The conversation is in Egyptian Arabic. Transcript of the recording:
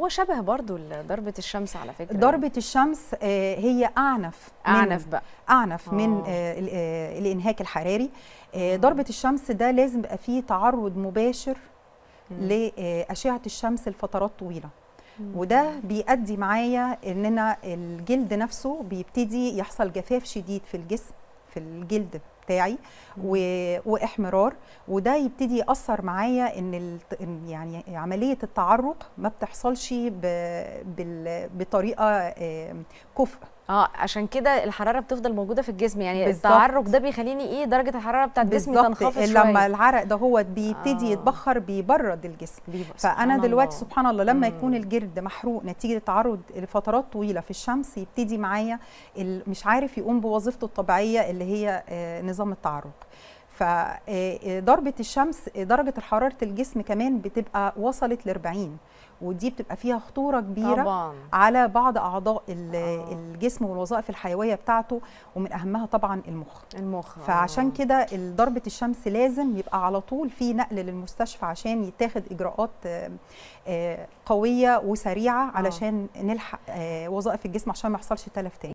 شبه برضو ال- ضربه الشمس على فكره ضربه الشمس آه، هي اعنف من- اعنف بقى اعنف من آه. آه، ال- آه، الانهاك الحراري آه، ضربه الشمس ده لازم يبقى فيه تعرض مباشر لاشعه الشمس لفترات طويله وده بيؤدي معايا اننا الجلد نفسه بيبتدي يحصل جفاف شديد في الجسم في الجلد بتاعي و... واحمرار وده يبتدي ياثر معايا ان ال... إن يعني عمليه التعرق ما بتحصلش ب... بال... بطريقه آه، كفء اه عشان كده الحراره بتفضل موجوده في الجسم يعني بالظبط. التعرق ده بيخليني ايه درجه الحراره بتاعت جسمي تنخفض شويه لما العرق ده هو بيبتدي آه. يتبخر بيبرد الجسم بيبقى فانا سبحان دلوقتي الله. سبحان الله لما مم. يكون الجلد محروق نتيجه تعرض لفترات طويله في الشمس يبتدي معايا ال- مش عارف يقوم بوظيفته الطبيعيه اللي هي آه، نظام التعرق فضربة الشمس آه، درجة حرارة الجسم كمان بتبقى وصلت ل 40 ودي بتبقى فيها خطورة كبيرة طبعا على بعض أعضاء ال- آه. الجسم والوظائف الحيوية بتاعته ومن أهمها طبعا المخ المخ آه. فعشان كده ضربة الشمس لازم يبقى على طول في نقل للمستشفى عشان يتاخد إجراءات آه، آه، قوية وسريعة علشان نلحق آه، وظائف الجسم عشان ما يحصلش تلف تاني